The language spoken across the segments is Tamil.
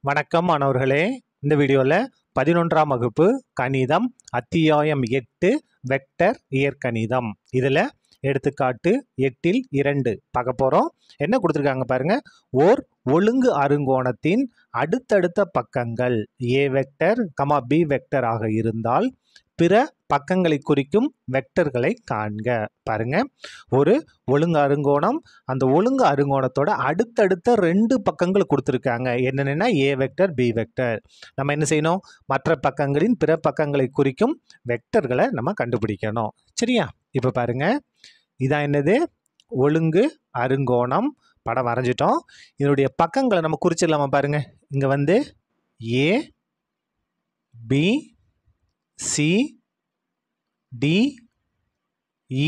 வணக்கம் மாணவர்களே இந்த வீடியோவில் பதினொன்றாம் வகுப்பு கணிதம் அத்தியாயம் எட்டு வெக்டர் இயற்கணிதம் இதில் எடுத்துக்காட்டு எட்டில் இரண்டு பார்க்க போகிறோம் என்ன கொடுத்துருக்காங்க பாருங்க ஓர் ஒழுங்கு அருங்கோணத்தின் அடுத்தடுத்த பக்கங்கள் A vector comma B vector ஆக இருந்தால் பிற பக்கங்களை குறிக்கும் வெக்டர்களை காண்க பாருங்க ஒரு ஒழுங்கு அருங்கோணம் அந்த ஒழுங்கு அருங்கோணத்தோட அடுத்தடுத்த ரெண்டு பக்கங்கள் கொடுத்துருக்காங்க என்னென்னா ஏ வெக்டர் பி வெக்டர் நம்ம என்ன செய்யணும் மற்ற பக்கங்களின் பிற பக்கங்களை குறிக்கும் வெக்டர்களை நம்ம கண்டுபிடிக்கணும் சரியா இப்போ பாருங்க இதான் என்னது ஒழுங்கு அருங்கோணம் படம் வரைஞ்சிட்டோம் இதனுடைய பக்கங்களை நம்ம குறிச்சிடலாமா பாருங்க இங்கே வந்து A B C D E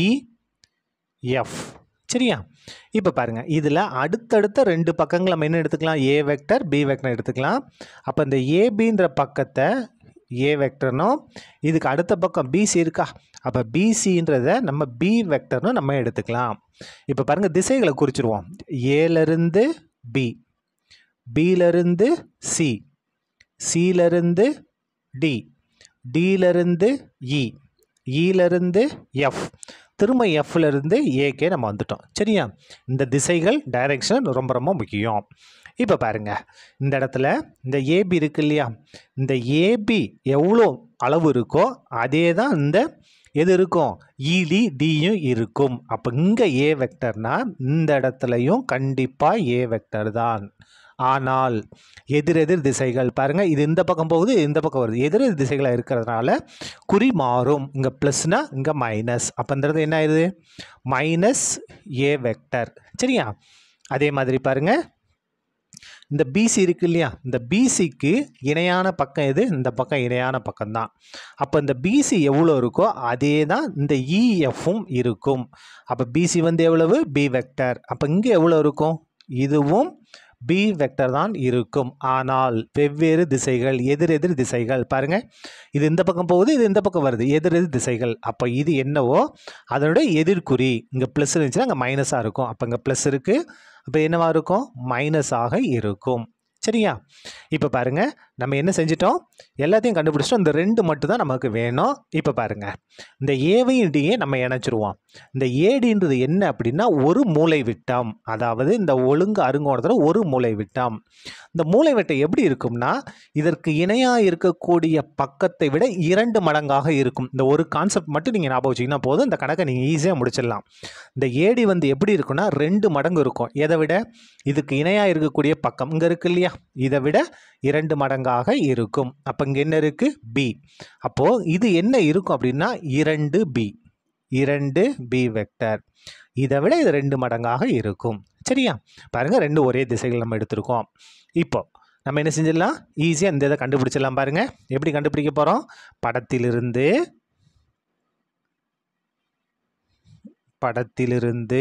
F சரியா இப்போ பாருங்க இதில் அடுத்தடுத்த ரெண்டு பக்கங்கள் நம்ம என்ன எடுத்துக்கலாம் ஏ வெக்டர் பி வெக்டர் எடுத்துக்கலாம் அப்போ இந்த ஏபின்ற பக்கத்தை ஏ வெக்டர்னும் இதுக்கு அடுத்த பக்கம் பிசி இருக்கா அப்போ பிசின்றத நம்ம பி வெக்டர்னு நம்ம எடுத்துக்கலாம் இப்போ பாருங்கள் திசைகளை குறிச்சிருவோம் ஏலேருந்து பி பியிலிருந்து சி சியிலிருந்து டி டியிலிருந்து இ இலிருந்து எஃப் திரும்ப எஃப்லேருந்து ஏகே நம்ம வந்துட்டோம் சரியா இந்த திசைகள் டைரெக்ஷன் ரொம்ப ரொம்ப முக்கியம் இப்போ பாருங்க இந்த இடத்துல இந்த ஏபி இருக்கு இல்லையா இந்த ஏபி எவ்வளோ அளவு இருக்கோ அதே தான் இந்த எது இருக்கும் இடி டியும் இருக்கும் அப்போ இங்கே ஏ வெக்டர்னா இந்த இடத்துலையும் கண்டிப்பாக ஏ வெக்டர் தான் ஆனால் எதிரெதிர் திசைகள் பாருங்கள் இது இந்த பக்கம் போகுது இது இந்த பக்கம் வருது எதிரெதிர் திசைகளாக இருக்கிறதுனால குறி மாறும் இங்கே ப்ளஸ்னா இங்கே மைனஸ் அப்போ இந்த இடத்துல என்ன ஆயிடுது மைனஸ் ஏ வெக்டர் சரியா அதே மாதிரி பாருங்கள் இந்த பிசி இருக்கு இல்லையா இந்த பிசிக்கு இணையான பக்கம் எது இந்த பக்கம் இணையான பக்கம்தான் அப்போ இந்த பிசி எவ்வளோ இருக்கோ அதே தான் இந்த இஎஃப்பும் இருக்கும் அப்போ பிசி வந்து எவ்வளவு பி வெக்டர் அப்போ இங்கே எவ்வளோ இருக்கும் இதுவும் பி வெக்டர் தான் இருக்கும் ஆனால் வெவ்வேறு திசைகள் எதிரெதிர் திசைகள் பாருங்க இது இந்த பக்கம் போகுது இது இந்த பக்கம் வருது எதிரெதிர் திசைகள் அப்போ இது என்னவோ அதனுடைய எதிர்குறி இங்கே ப்ளஸ் இருந்துச்சுன்னா அங்கே மைனஸாக இருக்கும் அப்போ இங்கே ப்ளஸ் இருக்குது அப்போ என்னவா இருக்கும் மைனஸாக இருக்கும் சரியா இப்போ பாருங்க நம்ம என்ன செஞ்சிட்டோம் எல்லாத்தையும் கண்டுபிடிச்சிட்டோம் இந்த ரெண்டு மட்டும் தான் நமக்கு வேணும் இப்போ பாருங்க இந்த ஏவையும் டியை நம்ம இணைச்சிருவோம் இந்த ஏடின்றது என்ன அப்படின்னா ஒரு மூளை விட்டம் அதாவது இந்த ஒழுங்கு அருங்கோணத்தில் ஒரு மூளை விட்டம் இந்த மூளை விட்டம் எப்படி இருக்கும்னா இதற்கு இணையாக இருக்கக்கூடிய பக்கத்தை விட இரண்டு மடங்காக இருக்கும் இந்த ஒரு கான்செப்ட் மட்டும் நீங்கள் ஞாபகம் வச்சிங்கன்னா போதும் இந்த கணக்கை நீங்கள் ஈஸியாக முடிச்சிடலாம் இந்த ஏடி வந்து எப்படி இருக்குன்னா ரெண்டு மடங்கு இருக்கும் எதை விட இதுக்கு இணையாக இருக்கக்கூடிய பக்கம் இங்கே இருக்கு இல்லையா இதை விட இரண்டு மடங்காக இருக்கும் அப்போ இங்கே என்ன இருக்குது பி அப்போது இது என்ன இருக்கும் அப்படின்னா இரண்டு பி இரண்டு பி வெக்டர் இதை விட இது ரெண்டு மடங்காக இருக்கும் சரியா பாருங்கள் ரெண்டு ஒரே திசைகள் நம்ம எடுத்திருக்கோம் இப்போ நம்ம என்ன செஞ்சிடலாம் ஈஸியாக இந்த இதை கண்டுபிடிச்சிடலாம் பாருங்கள் எப்படி கண்டுபிடிக்க போகிறோம் படத்திலிருந்து படத்திலிருந்து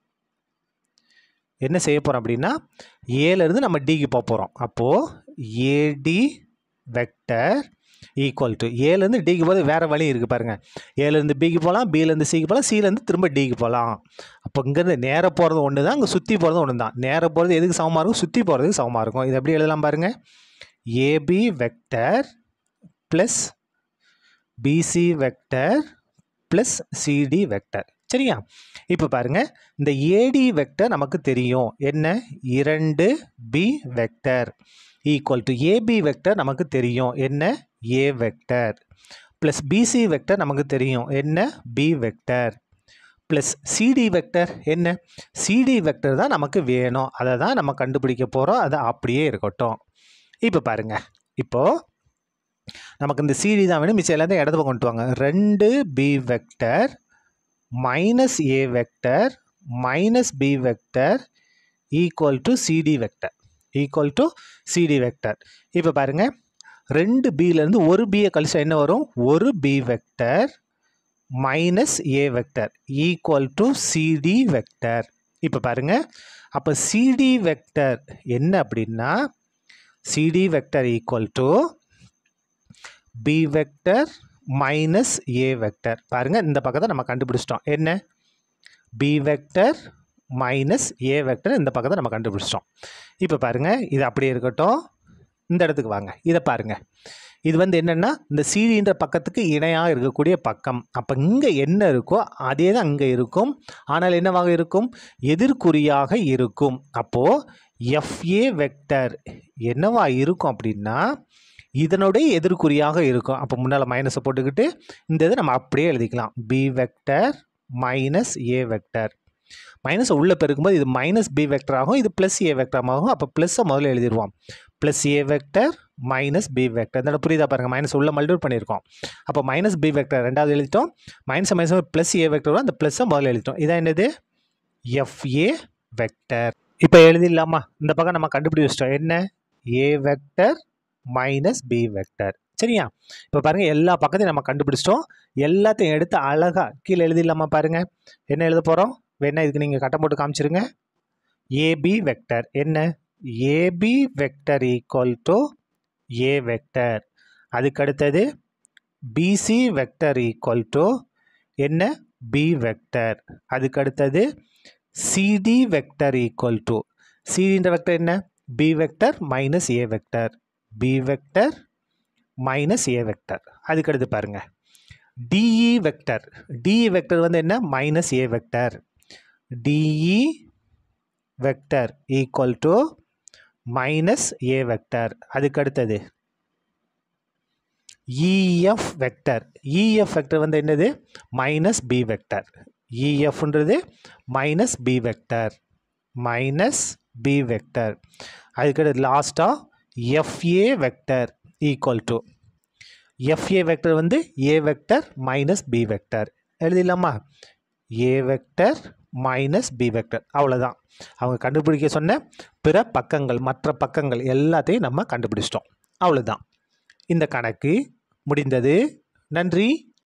என்ன செய்ய போகிறோம் அப்படின்னா ஏலேருந்து நம்ம டிக்கு போக போகிறோம் அப்போது ஏடி வெக்டர் ஈக்குவல் டு ஏலேருந்து டிக்கு போது வேறு வழி இருக்குது பாருங்கள் ஏலேருந்து பிக்கு போகலாம் பிலேருந்து சிக்கு போகலாம் சிலேருந்து திரும்ப டிக்கு போகலாம் அப்போ இங்கேருந்து நேராக போகிறது ஒன்று தான் இங்கே சுற்றி போகிறது ஒன்று தான் நேராக போகிறது எதுக்கு சமமாக இருக்கும் சுற்றி போகிறதுக்கு சமமாக இருக்கும் இது எப்படி எழுதலாம் பாருங்கள் A B vector plus B C vector plus C D vector சரியா இப்போ பாருங்கள் இந்த ஏடி வெக்டர் நமக்கு தெரியும் என்ன இரண்டு B vector equal to A B vector நமக்கு தெரியும் என்ன A vector plus B C vector நமக்கு தெரியும் என்ன B vector plus C D vector என்ன சிடி வெக்டர் தான் நமக்கு வேணும் அதை தான் நம்ம கண்டுபிடிக்க போகிறோம் அது அப்படியே இருக்கட்டும் இப்போ பாருங்கள் இப்போது நமக்கு இந்த சிடி தான் வேணும் மிச்சம் எல்லாத்தையும் இடத்துல கொண்டு வாங்க ரெண்டு B vector minus A vector minus B vector equal to C D vector equal to C D vector இப்போ பாருங்கள் ரெண்டு பியிலேருந்து ஒரு பியை கழிச்சா என்ன வரும் ஒரு B vector minus A vector equal to C D vector இப்போ பாருங்கள் அப்போ சிடி வெக்டர் என்ன அப்படின்னா C D vector equal to B vector minus A vector பாருங்கள் இந்த பக்கத்தை நம்ம கண்டுபிடிச்சிட்டோம் என்ன B vector minus A vector இந்த பக்கத்தை நம்ம கண்டுபிடிச்சிட்டோம் இப்போ பாருங்கள் இது அப்படியே இருக்கட்டும் இந்த இடத்துக்கு வாங்க இதை பாருங்க இது வந்து என்னென்னா இந்த சிடின்ற பக்கத்துக்கு இணையாக இருக்கக்கூடிய பக்கம் அப்போ இங்கே என்ன இருக்கோ அதே தான் அங்கே இருக்கும் ஆனால் என்னவாக இருக்கும் எதிர்குறியாக இருக்கும் அப்போது எஃப்ஏ வெக்டர் என்னவா இருக்கும் அப்படின்னா இதனுடைய எதிர்குறியாக இருக்கும் அப்போ முன்னால் மைனஸை போட்டுக்கிட்டு இந்த இதை நம்ம அப்படியே எழுதிக்கலாம் B vector minus A vector மைனஸை உள்ளே பெருக்கும்போது இது மைனஸ் பி வெக்டர் ஆகும் இது ப்ளஸ் ஏ வெக்டர் ஆகும் அப்போ ப்ளஸ்ஸை முதல்ல எழுதிடுவோம் plus A vector minus B vector இந்த புரியுதா பாருங்கள் மைனஸ் உள்ள மல்டிபிள் பண்ணியிருக்கோம் அப்போ மைனஸ் பி வெக்டர் ரெண்டாவது எழுதிட்டோம் minus minus plus A vector அந்த ப்ளஸ்ஸை முதல்ல எழுதிட்டோம் இதான் என்னது எஃப்ஏ வெக்டர் இப்போ எழுதிடலாமா இந்த பக்கம் நம்ம கண்டுபிடி வச்சிட்டோம் என்ன A vector minus B vector சரியா இப்போ பாருங்கள் எல்லா பக்கத்தையும் நம்ம கண்டுபிடிச்சிட்டோம் எல்லாத்தையும் எடுத்து அழகாக கீழே எழுதிடலாமா பாருங்கள் என்ன எழுத போகிறோம் வேணா இதுக்கு நீங்கள் கட்டம் போட்டு காமிச்சிருங்க ஏபி வெக்டர் என்ன A B vector equal to A vector அதுக்கு அடுத்தது பிசி வெக்டர் ஈக்குவல் டு என்ன பி வெக்டர் அதுக்கு அடுத்தது சிடி வெக்டர் ஈக்குவல் டு சிடின்ற வெக்டர் என்ன B vector minus A vector B vector minus A vector அதுக்கு அடுத்து பாருங்கள் டிஇ வெக்டர் டிஇ வெக்டர் வந்து என்ன minus A vector D E vector equal to minus A vector அதுக்கு அடுத்தது இஎஃப் வெக்டர் இஎஃப் வெக்டர் வந்து என்னது மைனஸ் பி வெக்டர் இஎஃப்ன்றது minus B vector minus B vector அதுக்கடுத்து லாஸ்ட்டாக F A vector equal to F A vector வந்து A vector minus B vector எழுதிடலாமா A vector minus B vector அவ்வளோதான் அவங்க கண்டுபிடிக்க சொன்ன பிற பக்கங்கள் மற்ற பக்கங்கள் எல்லாத்தையும் நம்ம கண்டுபிடிச்சிட்டோம் அவ்வளோதான் இந்த கணக்கு முடிந்தது நன்றி